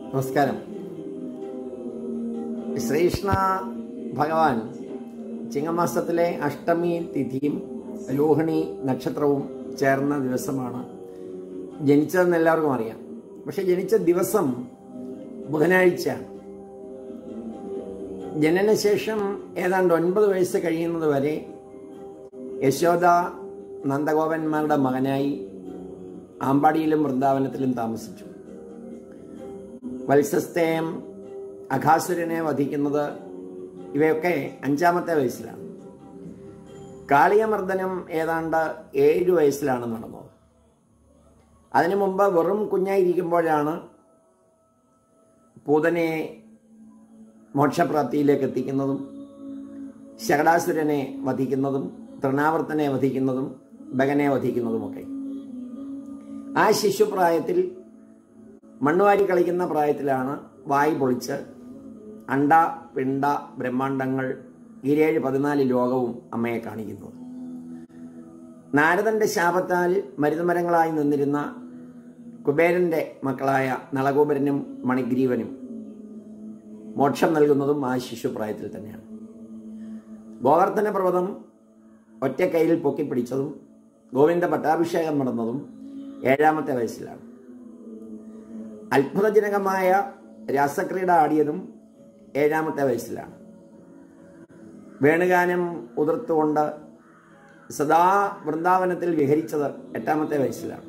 നമസ്കാരം ശ്രീകൃഷ്ണ ഭഗവാൻ ചിങ്ങമാസത്തിലെ അഷ്ടമി തിഥിയും രോഹിണി നക്ഷത്രവും ചേർന്ന ദിവസമാണ് ജനിച്ചതെന്ന് എല്ലാവർക്കും അറിയാം പക്ഷെ ജനിച്ച ദിവസം ബുധനാഴ്ചയാണ് ജനനശേഷം ഏതാണ്ട് ഒൻപത് വയസ്സ് കഴിയുന്നത് വരെ യശോദ നന്ദഗോപന്മാരുടെ മകനായി ആമ്പാടിയിലും വൃന്ദാവനത്തിലും താമസിച്ചു വത്സസ്തേയം അഘാസുരനെ വധിക്കുന്നത് ഇവയൊക്കെ അഞ്ചാമത്തെ വയസ്സിലാണ് കാളിയമർദ്ദനം ഏതാണ്ട് ഏഴു വയസ്സിലാണ് നടന്നത് അതിനു മുമ്പ് വെറും കുഞ്ഞായിരിക്കുമ്പോഴാണ് പൂതനെ മോക്ഷപ്രാപ്തിയിലേക്ക് എത്തിക്കുന്നതും ശകടാസുരനെ വധിക്കുന്നതും തൃണാവർത്തനെ വധിക്കുന്നതും ബഗനെ വധിക്കുന്നതുമൊക്കെ ആ ശിശുപ്രായത്തിൽ മണ്ണുവാരി കളിക്കുന്ന പ്രായത്തിലാണ് വായി പൊളിച്ച് അണ്ട പിണ്ട ബ്രഹ്മാണ്ടങ്ങൾ ഈരേഴ് പതിനാല് ലോകവും അമ്മയെ കാണിക്കുന്നത് നാരദന്റെ ശാപത്താൽ മരുന്നുമരങ്ങളായി നിന്നിരുന്ന കുബേരന്റെ മക്കളായ നളഗോപരനും മണിഗ്രീവനും മോക്ഷം നൽകുന്നതും ആ ശിശുപ്രായത്തിൽ തന്നെയാണ് ഗോവർദ്ധന പർവ്വതം ഒറ്റ കയ്യിൽ പൊക്കിപ്പിടിച്ചതും ഗോവിന്ദ പട്ടാഭിഷേകം നടന്നതും ഏഴാമത്തെ വയസ്സിലാണ് അത്ഭുതജനകമായ രാസക്രീഡ ആടിയതും ഏഴാമത്തെ വയസ്സിലാണ് വേണുഗാനം ഉതിർത്തുകൊണ്ട് സദാ വൃന്ദാവനത്തിൽ വിഹരിച്ചത് എട്ടാമത്തെ വയസ്സിലാണ്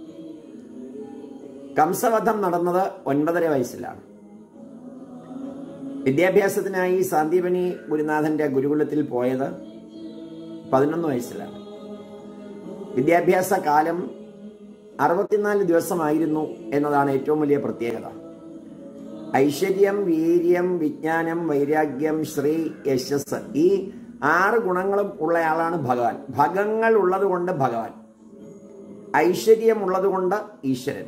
കംസവധം നടന്നത് ഒൻപതര വയസ്സിലാണ് വിദ്യാഭ്യാസത്തിനായി സാന്ദീപനി ഗുരുനാഥന്റെ ഗുരുകുലത്തിൽ പോയത് പതിനൊന്ന് വയസ്സിലാണ് വിദ്യാഭ്യാസ കാലം അറുപത്തിനാല് ദിവസമായിരുന്നു എന്നതാണ് ഏറ്റവും വലിയ പ്രത്യേകത ഐശ്വര്യം വീര്യം വിജ്ഞാനം വൈരാഗ്യം ശ്രീ യശസ് ഈ ആറ് ഗുണങ്ങളും ഉള്ളയാളാണ് ഭഗവാൻ ഭഗങ്ങൾ ഉള്ളതുകൊണ്ട് ഭഗവാൻ ഐശ്വര്യം ഉള്ളതുകൊണ്ട് ഈശ്വരൻ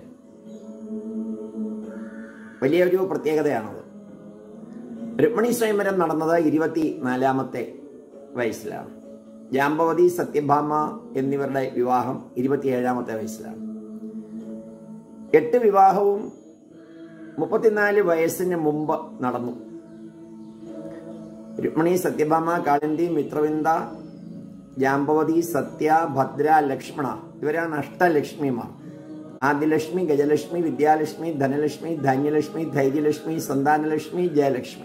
വലിയൊരു പ്രത്യേകതയാണത് രുക്മിണി സ്വയംവരം നടന്നത് ഇരുപത്തി നാലാമത്തെ വയസ്സിലാണ് ജാമ്പവതി സത്യഭാമ എന്നിവരുടെ വിവാഹം ഇരുപത്തിയേഴാമത്തെ വയസ്സിലാണ് എട്ട് വിവാഹവും മുപ്പത്തിനാല് വയസ്സിന് മുമ്പ് നടന്നു രുക്മിണി സത്യഭാമ കാളിന്തി മിത്രവിന്ദ ജാമ്പവതി സത്യ ഭദ്ര ലക്ഷ്മണ ഇവരാണ് അഷ്ടലക്ഷ്മിമാർ ആദിലക്ഷ്മി ഗജലക്ഷ്മി വിദ്യാലക്ഷ്മി ധനലക്ഷ്മി ധാന്യലക്ഷ്മി ധൈര്യലക്ഷ്മി സന്താനലക്ഷ്മി ജയലക്ഷ്മി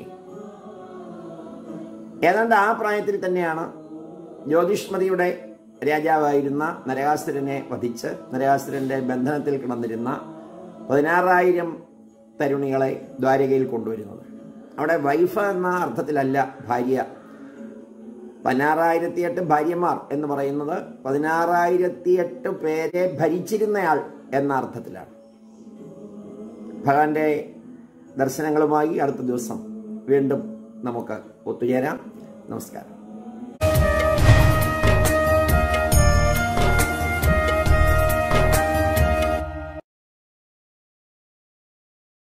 ഏതാണ്ട് ആ പ്രായത്തിൽ തന്നെയാണ് ജ്യോതിഷ്മതിയുടെ രാജാവായിരുന്ന നരകാസുരനെ വധിച്ച് നരകാസുരന്റെ ബന്ധനത്തിൽ കിടന്നിരുന്ന പതിനാറായിരം തരുണികളെ ദ്വാരകയിൽ കൊണ്ടുവരുന്നത് അവിടെ വൈഫ് എന്ന അർത്ഥത്തിലല്ല ഭാര്യ പതിനാറായിരത്തിയെട്ട് ഭാര്യമാർ എന്ന് പറയുന്നത് പതിനാറായിരത്തിയെട്ട് പേരെ ഭരിച്ചിരുന്നയാൾ എന്ന അർത്ഥത്തിലാണ് ഭഗവാന്റെ ദർശനങ്ങളുമായി അടുത്ത ദിവസം വീണ്ടും നമുക്ക് ഒത്തുചേരാം നമസ്കാരം